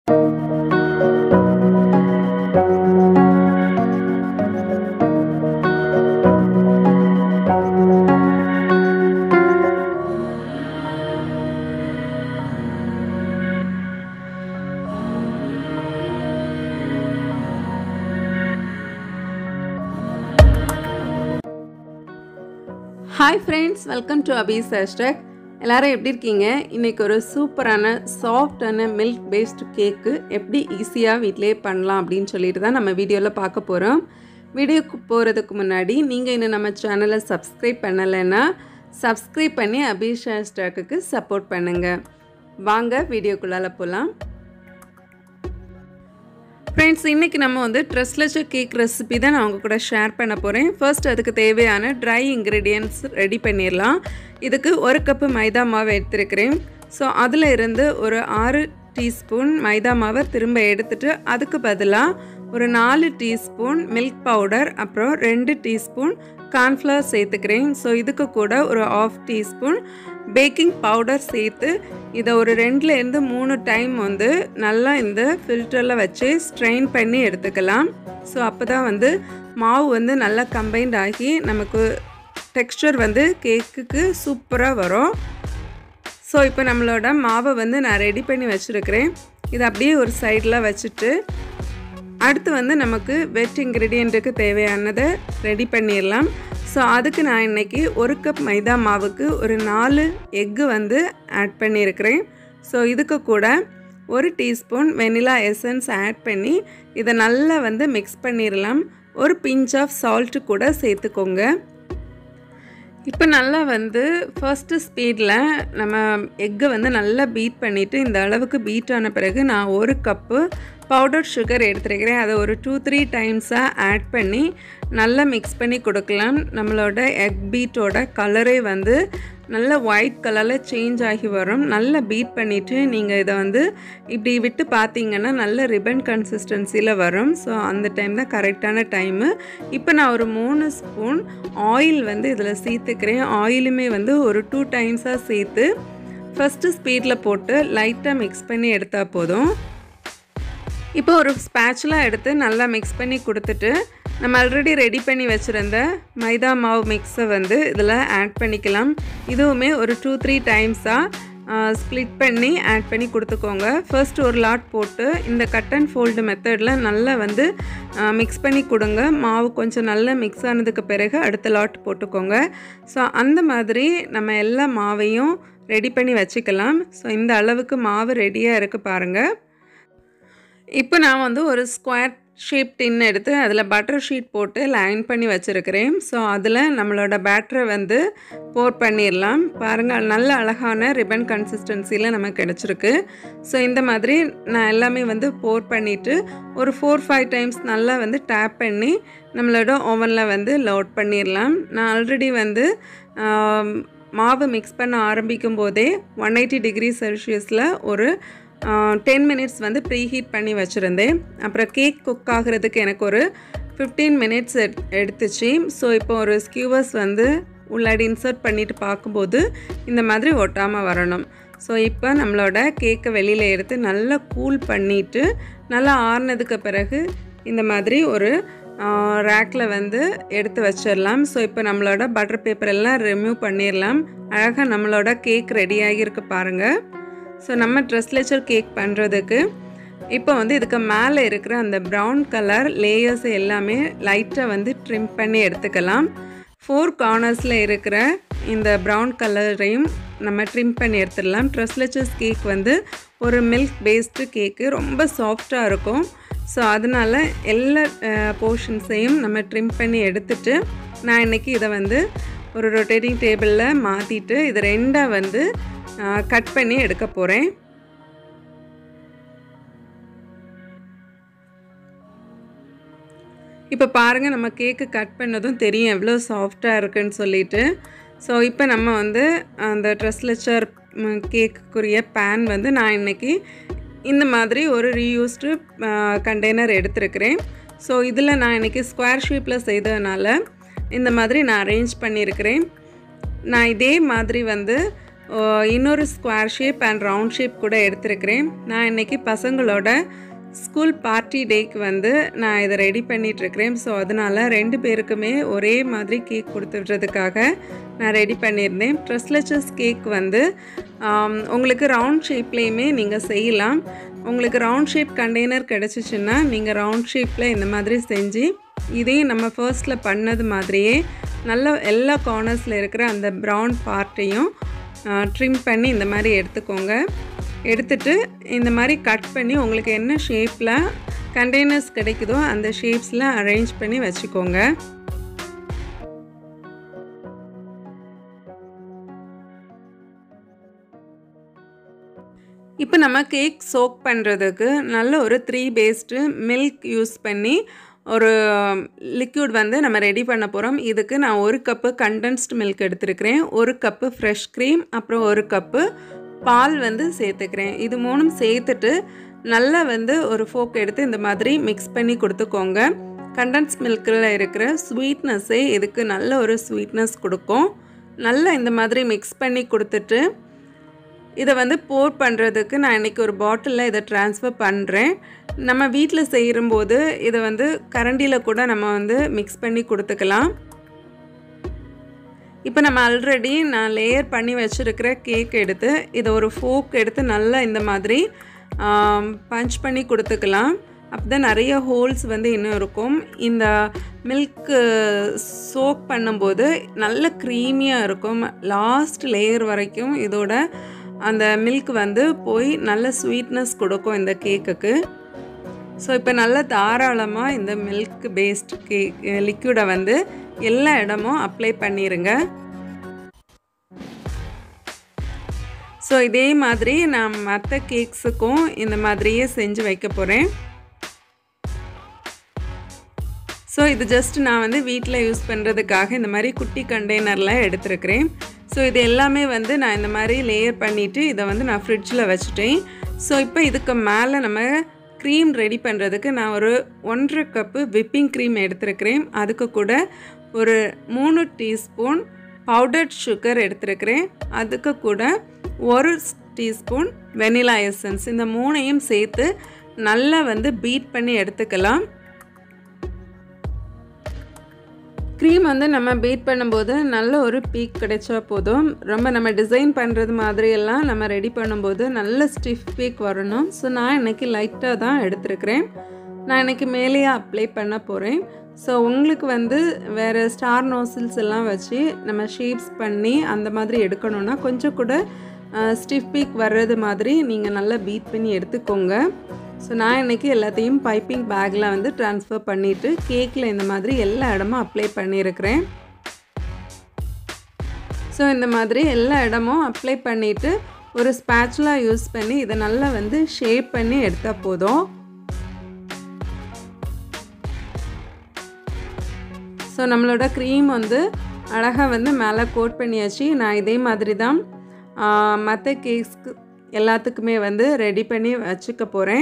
hi friends welcome to அபீஸ் hashtag எல்லாரும் எப்படி இருக்கீங்க இன்றைக்கி ஒரு சூப்பரான சாஃப்டான மில்க் பேஸ்டு கேக்கு எப்படி ஈஸியாக வீட்டிலே பண்ணலாம் அப்படின்னு சொல்லிட்டு தான் நம்ம வீடியோவில் பார்க்க போகிறோம் வீடியோக்கு போகிறதுக்கு முன்னாடி நீங்கள் இன்னும் நம்ம சேனலை சப்ஸ்கிரைப் பண்ணலைன்னா சப்ஸ்கிரைப் பண்ணி அபீஸ் ஹேஷ்டாக்கு சப்போர்ட் பண்ணுங்கள் வாங்க வீடியோக்குள்ளால போகலாம் ஃப்ரெண்ட்ஸ் இன்றைக்கி நம்ம வந்து ட்ரெஸ்லெச்சர் கேக் ரெசிபி தான் நான் உங்கள் கூட ஷேர் பண்ண போகிறேன் ஃபர்ஸ்ட் அதுக்கு தேவையான ட்ரை இன்க்ரீடியன்ட்ஸ் ரெடி பண்ணிடலாம் இதுக்கு ஒரு கப்பு மைதா மாவு எடுத்துருக்கிறேன் ஸோ அதில் இருந்து ஒரு ஆறு டீஸ்பூன் மைதா மாவை திரும்ப எடுத்துட்டு அதுக்கு பதிலாக ஒரு நாலு டீஸ்பூன் மில்க் பவுடர் அப்புறம் ரெண்டு டீஸ்பூன் கார்ன்ஃப்ளவர் சேர்த்துக்கிறேன் ஸோ இதுக்கு கூட ஒரு ஆஃப் டீஸ்பூன் பேக்கிங் பவுடர் சேர்த்து இதை ஒரு ரெண்டுலேருந்து மூணு டைம் வந்து நல்லா இந்த ஃபில்டரில் வச்சு ஸ்ட்ரெயின் பண்ணி எடுத்துக்கலாம் ஸோ அப்போ தான் வந்து மாவு வந்து நல்லா கம்பைன்ட் ஆகி நமக்கு டெக்ஸ்டர் வந்து கேக்குக்கு சூப்பராக வரும் ஸோ இப்போ நம்மளோட மாவை வந்து நான் ரெடி பண்ணி வச்சுருக்கிறேன் இதை அப்படியே ஒரு சைடில் வச்சுட்டு அடுத்து வந்து நமக்கு வெட் இன்க்ரீடியண்ட்டுக்கு தேவையானதை ரெடி பண்ணிடலாம் ஸோ அதுக்கு நான் இன்றைக்கி ஒரு கப் மைதா மாவுக்கு ஒரு நாலு எக்கு வந்து ஆட் பண்ணியிருக்கிறேன் ஸோ இதுக்கு கூட ஒரு டீஸ்பூன் வெனிலா எசன்ஸ் ஆட் பண்ணி இதை நல்லா வந்து மிக்ஸ் பண்ணிடலாம் ஒரு பிஞ்ச் ஆஃப் சால்ட்டு கூட சேர்த்துக்கோங்க இப்போ நல்லா வந்து ஃபர்ஸ்ட்டு ஸ்பீடில் நம்ம எக்கை வந்து நல்லா பீட் பண்ணிவிட்டு இந்த அளவுக்கு பீட் ஆன பிறகு நான் ஒரு கப்பு பவுடர் சுகர் எடுத்துருக்கிறேன் அதை ஒரு டூ த்ரீ டைம்ஸாக ஆட் பண்ணி நல்லா மிக்ஸ் பண்ணி கொடுக்கலாம் நம்மளோட எக் பீட்டோட கலரே வந்து நல்ல ஒயிட் கலரில் சேஞ்ச் ஆகி வரும் நல்லா பீட் பண்ணிவிட்டு நீங்கள் இதை வந்து இப்படி விட்டு பார்த்தீங்கன்னா நல்ல ரிப்பன் கன்சிஸ்டன்சியில் வரும் ஸோ அந்த டைம் தான் கரெக்டான டைமு இப்போ நான் ஒரு மூணு ஸ்பூன் ஆயில் வந்து இதில் சேர்த்துக்கிறேன் ஆயிலுமே வந்து ஒரு டூ டைம்ஸாக சேர்த்து ஃபஸ்ட்டு ஸ்பீடில் போட்டு லைட்டாக மிக்ஸ் பண்ணி எடுத்தால் போதும் இப்போ ஒரு ஸ்பேட்ச்லாம் எடுத்து நல்லா மிக்ஸ் பண்ணி கொடுத்துட்டு நம்ம ஆல்ரெடி ரெடி பண்ணி வச்சுருந்த மைதா மாவு மிக்ஸை வந்து இதில் ஆட் பண்ணிக்கலாம் இதுவுமே ஒரு டூ த்ரீ டைம்ஸாக ஸ்ப்ளிட் பண்ணி ஆட் பண்ணி கொடுத்துக்கோங்க ஃபர்ஸ்ட் ஒரு லாட் போட்டு இந்த கட் அண்ட் ஃபோல்டு மெத்தடில் நல்லா வந்து மிக்ஸ் பண்ணி கொடுங்க மாவு கொஞ்சம் நல்லா மிக்ஸ் ஆனதுக்கு பிறகு அடுத்த லாட் போட்டுக்கோங்க ஸோ அந்த மாதிரி நம்ம எல்லா மாவையும் ரெடி பண்ணி வச்சுக்கலாம் ஸோ இந்த அளவுக்கு மாவு ரெடியாக இருக்குது பாருங்கள் இப்போ நான் வந்து ஒரு ஸ்கொயர் ஷேப் டின் எடுத்து அதில் பட்டர் ஷீட் போட்டு லைன் பண்ணி வச்சுருக்கிறேன் ஸோ அதில் நம்மளோட பேட்டரை வந்து போர் பண்ணிடலாம் பாருங்கள் நல்ல அழகான ரிப்பன் கன்சிஸ்டன்சியில் நமக்கு கிடச்சிருக்கு ஸோ இந்த மாதிரி நான் எல்லாமே வந்து போர் பண்ணிவிட்டு ஒரு ஃபோர் ஃபைவ் டைம்ஸ் நல்லா வந்து டேப் பண்ணி நம்மளோட ஓவனில் வந்து லோட் பண்ணிடலாம் நான் ஆல்ரெடி வந்து மாவு மிக்ஸ் பண்ண ஆரம்பிக்கும் போதே ஒன் எயிட்டி டிகிரி செல்சியஸில் ஒரு டென் மினிட்ஸ் வந்து ப்ரீ ஹீட் பண்ணி வச்சுருந்தேன் அப்புறம் கேக் குக் ஆகிறதுக்கு எனக்கு ஒரு ஃபிஃப்டீன் மினிட்ஸ் எட் எடுத்துச்சு ஸோ இப்போ ஒரு ஸ்கியூவர்ஸ் வந்து உள்ளாடி இன்சர்ட் பண்ணிவிட்டு பார்க்கும்போது இந்த மாதிரி ஒட்டாமல் வரணும் ஸோ இப்போ நம்மளோட கேக்கை வெளியில் எடுத்து நல்லா கூல் பண்ணிவிட்டு நல்லா ஆறுனதுக்கு பிறகு இந்த மாதிரி ஒரு ரேக்கில் வந்து எடுத்து வச்சிடலாம் ஸோ இப்போ நம்மளோட பட்டர் பேப்பர் எல்லாம் ரிமூவ் பண்ணிடலாம் அழகாக நம்மளோட கேக் ரெடி ஆகியிருக்கு பாருங்கள் ஸோ நம்ம ட்ரெஸ் லெச்சர் கேக் பண்ணுறதுக்கு இப்போ வந்து இதுக்கு மேலே இருக்கிற அந்த ப்ரௌன் கலர் லேயர்ஸ் எல்லாமே லைட்டாக வந்து ட்ரிம் பண்ணி எடுத்துக்கலாம் ஃபோர் கார்னர்ஸில் இருக்கிற இந்த ப்ரௌன் கலரையும் நம்ம ட்ரிம் பண்ணி எடுத்துடலாம் ட்ரெஸ் லெச்சர்ஸ் கேக் வந்து ஒரு மில்க் பேஸ்டு கேக்கு ரொம்ப சாஃப்டாக இருக்கும் ஸோ அதனால் எல்லா போர்ஷன்ஸையும் நம்ம ட்ரிம் பண்ணி எடுத்துட்டு நான் இன்றைக்கி இதை வந்து ஒரு ரொட்டேட்டிங் டேபிளில் மாற்றிட்டு இது ரெண்டாக வந்து கட் பண்ணி எடுக்க போகிறேன் இப்போ பாருங்கள் நம்ம கேக்கு கட் பண்ணதும் தெரியும் எவ்வளோ சாஃப்டாக இருக்குன்னு சொல்லிட்டு ஸோ இப்போ நம்ம வந்து அந்த ட்ரெஸ் லெச்சர் கேக்குக்குரிய பேன் வந்து நான் இன்றைக்கி இந்த மாதிரி ஒரு ரீயூஸ்டு கண்டெய்னர் எடுத்திருக்கிறேன் ஸோ இதில் நான் இன்றைக்கி ஸ்கொயர் ஷேப்பில் செய்ததுனால இந்த மாதிரி நான் அரேஞ்ச் பண்ணியிருக்கிறேன் நான் இதே மாதிரி வந்து இன்னொரு square shape and round shape கூட எடுத்திருக்கிறேன் நான் இன்றைக்கி பசங்களோட ஸ்கூல் பார்ட்டி டேக்கு வந்து நான் இதை ரெடி பண்ணிகிட்ருக்கிறேன் ஸோ அதனால் ரெண்டு பேருக்குமே ஒரே மாதிரி கேக் கொடுத்துட்றதுக்காக நான் ரெடி பண்ணியிருந்தேன் ட்ரெஸ்லெச்சஸ் கேக் வந்து உங்களுக்கு ரவுண்ட் ஷேப்லேயுமே நீங்கள் செய்யலாம் உங்களுக்கு ரவுண்ட் ஷேப் கண்டெய்னர் கிடச்சிச்சின்னா நீங்கள் ரவுண்ட் ஷேப்பில் இந்த மாதிரி செஞ்சு இதையும் நம்ம ஃபர்ஸ்ட்டில் பண்ணது மாதிரியே நல்ல எல்லா கார்னர்ஸில் இருக்கிற அந்த ப்ரௌன் பார்ட்டையும் ட்ரிம் பண்ணி இந்த மாதிரி எடுத்துக்கோங்க எடுத்துட்டு இந்த மாதிரி கட் பண்ணி உங்களுக்கு என்ன ஷேப்பில் கண்டெய்னர்ஸ் கிடைக்குதோ அந்த ஷேப்ஸில் அரேஞ்ச் பண்ணி வச்சுக்கோங்க இப்போ நம்ம கேக் சோக் பண்ணுறதுக்கு நல்ல ஒரு த்ரீ பேஸ்டு மில்க் யூஸ் பண்ணி ஒரு லிக்யூட் வந்து நம்ம ரெடி பண்ண போகிறோம் இதுக்கு நான் ஒரு கப்பு கண்டென்ஸ்டு மில்க் எடுத்துருக்கிறேன் ஒரு கப்பு ஃப்ரெஷ் க்ரீம் அப்புறம் ஒரு கப்பு பால் வந்து சேர்த்துக்கிறேன் இது மூணும் சேர்த்துட்டு நல்லா வந்து ஒரு ஃபோக் எடுத்து இந்த மாதிரி மிக்ஸ் பண்ணி கொடுத்துக்கோங்க கண்டன்ஸ் மில்கில் இருக்கிற ஸ்வீட்னஸ்ஸே இதுக்கு நல்ல ஒரு ஸ்வீட்னஸ் கொடுக்கும் நல்லா இந்த மாதிரி மிக்ஸ் பண்ணி கொடுத்துட்டு இதை வந்து போர் பண்ணுறதுக்கு நான் இன்றைக்கி ஒரு பாட்டிலில் இதை ட்ரான்ஸ்ஃபர் பண்ணுறேன் நம்ம வீட்டில் செய்யும்போது இதை வந்து கரண்டியில் கூட நம்ம வந்து மிக்ஸ் பண்ணி கொடுத்துக்கலாம் இப்போ நம்ம ஆல்ரெடி நான் லேயர் பண்ணி வச்சுருக்கிற கேக் எடுத்து இதை ஒரு ஃபோக் எடுத்து நல்லா இந்த மாதிரி பஞ்ச் பண்ணி கொடுத்துக்கலாம் அப்போ தான் நிறைய ஹோல்ஸ் வந்து இன்னும் இருக்கும் இந்த மில்க்கு சோக் பண்ணும்போது நல்ல க்ரீமியாக இருக்கும் லாஸ்ட் லேயர் வரைக்கும் இதோட அந்த மில்க் வந்து போய் நல்ல ஸ்வீட்னஸ் கொடுக்கும் இந்த கேக்குக்கு ஸோ இப்போ நல்ல தாராளமாக இந்த மில்க் பேஸ்ட் கேக் லிக்யூடை வந்து எல்லா இடமும் அப்ளை பண்ணிடுங்க ஸோ இதே மாதிரி நான் மற்ற கேக்ஸுக்கும் இந்த மாதிரியே செஞ்சு வைக்க போகிறேன் ஸோ இது ஜஸ்ட் நான் வந்து வீட்டில் யூஸ் பண்ணுறதுக்காக இந்த மாதிரி குட்டி கண்டெய்னரில் எடுத்துருக்கிறேன் ஸோ இது எல்லாமே வந்து நான் இந்த மாதிரி லேயர் பண்ணிவிட்டு இதை வந்து நான் ஃப்ரிட்ஜில் வச்சுட்டேன் ஸோ இப்போ இதுக்கு மேலே நம்ம க்ரீம் ரெடி பண்ணுறதுக்கு நான் ஒரு ஒன்றரை கப்பு விப்பிங் க்ரீம் எடுத்துருக்கிறேன் அதுக்கு கூட ஒரு மூணு டீஸ்பூன் பவுடர்ட் சுகர் எடுத்துருக்கிறேன் அதுக்கு கூட ஒரு டீஸ்பூன் வெனிலா எசன்ஸ் இந்த மூணையும் சேர்த்து நல்லா வந்து பீட் பண்ணி எடுத்துக்கலாம் க்ரீம் வந்து நம்ம பீட் பண்ணும்போது நல்ல ஒரு பீக் கிடைச்சா போதும் ரொம்ப நம்ம டிசைன் பண்ணுறது மாதிரியெல்லாம் நம்ம ரெடி பண்ணும்போது நல்ல ஸ்டிஃப் பீக் வரணும் ஸோ நான் இன்றைக்கி லைட்டாக தான் எடுத்துருக்கிறேன் நான் இன்றைக்கி மேலேயே அப்ளை பண்ண போகிறேன் ஸோ உங்களுக்கு வந்து வேறு ஸ்டார் நோசில்ஸ் எல்லாம் வச்சு நம்ம ஷேப்ஸ் பண்ணி அந்த மாதிரி எடுக்கணுன்னா கொஞ்சம் கூட ஸ்டிஃப் பீக் வர்றது மாதிரி நீங்கள் நல்லா பீட் பண்ணி எடுத்துக்கோங்க ஸோ நான் இன்றைக்கி எல்லாத்தையும் பைப்பிங் பேக்கில் வந்து ட்ரான்ஸ்ஃபர் பண்ணிவிட்டு கேக்கில் இந்த மாதிரி எல்லா இடமும் அப்ளை பண்ணியிருக்கிறேன் ஸோ இந்த மாதிரி எல்லா இடமும் அப்ளை பண்ணிவிட்டு ஒரு ஸ்பேச்சுலாக யூஸ் பண்ணி இதை நல்லா வந்து ஷேப் பண்ணி எடுத்தால் போதும் ஸோ நம்மளோட க்ரீம் வந்து அழகாக வந்து மேலே கோட் பண்ணியாச்சு நான் இதே மாதிரி தான் மற்ற கேக்ஸ்க்கு எல்லாத்துக்குமே வந்து ரெடி பண்ணி வச்சுக்க போகிறேன்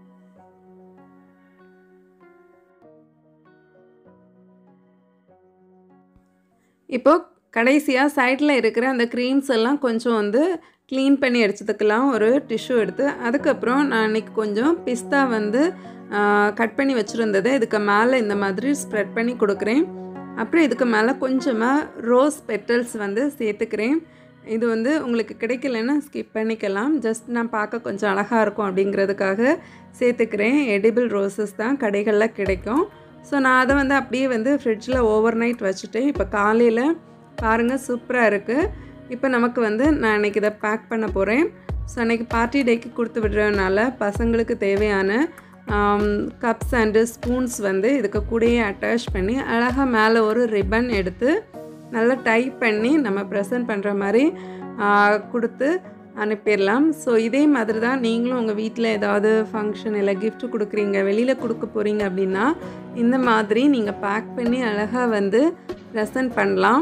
இப்போது கடைசியாக சைடில் இருக்கிற அந்த க்ரீம்ஸ் எல்லாம் கொஞ்சம் வந்து க்ளீன் பண்ணி எடுத்துக்கலாம் ஒரு டிஷ்யூ எடுத்து அதுக்கப்புறம் நான் இன்றைக்கி கொஞ்சம் பிஸ்தா வந்து கட் பண்ணி வச்சுருந்ததை இதுக்கு மேலே இந்த மாதிரி ஸ்ப்ரெட் பண்ணி கொடுக்குறேன் அப்புறம் இதுக்கு மேலே கொஞ்சமாக ரோஸ் பெட்டல்ஸ் வந்து சேர்த்துக்கிறேன் இது வந்து உங்களுக்கு கிடைக்கலன்னா ஸ்கிப் பண்ணிக்கலாம் ஜஸ்ட் நான் பார்க்க கொஞ்சம் அழகாக இருக்கும் அப்படிங்கிறதுக்காக சேர்த்துக்கிறேன் எடிபிள் ரோசஸ் தான் கடைகளில் கிடைக்கும் ஸோ நான் அதை வந்து அப்படியே வந்து ஃப்ரிட்ஜில் ஓவர் நைட் வச்சுட்டேன் இப்போ காலையில் பாருங்கள் சூப்பராக இருக்குது இப்போ நமக்கு வந்து நான் இன்றைக்கி இதை பேக் பண்ண போகிறேன் ஸோ அன்றைக்கி பார்ட்டி டேக்கு கொடுத்து விடுறதுனால பசங்களுக்கு தேவையான கப்ஸ் அண்டு ஸ்பூன்ஸ் வந்து இதுக்கு கூடயே அட்டாச் பண்ணி அழகாக மேலே ஒரு ரிப்பன் எடுத்து நல்லா டைப் பண்ணி நம்ம ப்ரெசென்ட் பண்ணுற மாதிரி கொடுத்து அனுப்பிடலாம் ஸோ இதே மாதிரி தான் நீங்களும் உங்கள் வீட்டில் ஏதாவது ஃபங்க்ஷன் இல்லை gift கொடுக்குறீங்க வெளியில் கொடுக்க போகிறீங்க அப்படின்னா இந்த மாதிரி நீங்கள் பேக் பண்ணி அழகாக வந்து ப்ரெசென்ட் பண்ணலாம்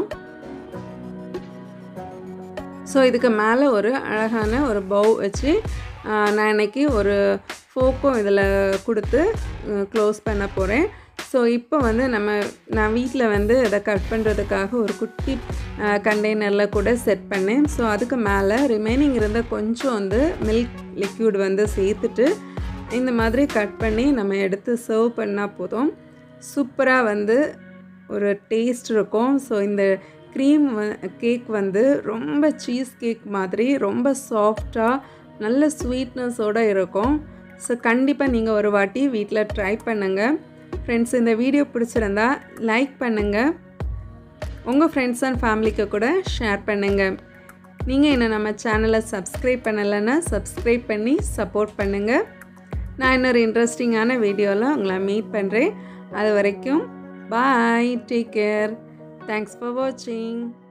ஸோ இதுக்கு மேலே ஒரு அழகான ஒரு பவு வச்சு ஆஹ், நான் இன்னைக்கு ஒரு ஃபோக்கும் இதில் கொடுத்து க்ளோஸ் பண்ண போகிறேன் ஸோ இப்போ வந்து நம்ம நான் வீட்டில் வந்து இதை கட் பண்ணுறதுக்காக ஒரு குட்டி கண்டெய்னரில் கூட செட் பண்ணேன் ஸோ அதுக்கு மேலே ரிமைனிங் இருந்த கொஞ்சம் வந்து மில்க் லிக்யூட் வந்து சேர்த்துட்டு இந்த மாதிரி கட் பண்ணி நம்ம எடுத்து சர்வ் பண்ணால் போதும் சூப்பராக வந்து ஒரு டேஸ்ட் இருக்கும் ஸோ இந்த க்ரீம் கேக் வந்து ரொம்ப சீஸ் கேக் மாதிரி ரொம்ப சாஃப்டாக நல்ல ஸ்வீட்னஸோடு இருக்கும் ஸோ கண்டிப்பாக நீங்கள் ஒரு வாட்டி வீட்டில் ட்ரை பண்ணுங்கள் ஃப்ரெண்ட்ஸ் இந்த வீடியோ பிடிச்சிருந்தா லைக் பண்ணுங்கள் உங்கள் ஃப்ரெண்ட்ஸ் அண்ட் ஃபேமிலிக்கு கூட ஷேர் பண்ணுங்கள் நீங்கள் என்ன நம்ம சேனலை சப்ஸ்கிரைப் பண்ணலைன்னா சப்ஸ்கிரைப் பண்ணி சப்போர்ட் பண்ணுங்கள் நான் இன்னொரு இன்ட்ரெஸ்டிங்கான வீடியோவில் உங்களை மீட் பண்ணுறேன் அது வரைக்கும் bye take care thanks for வாட்சிங்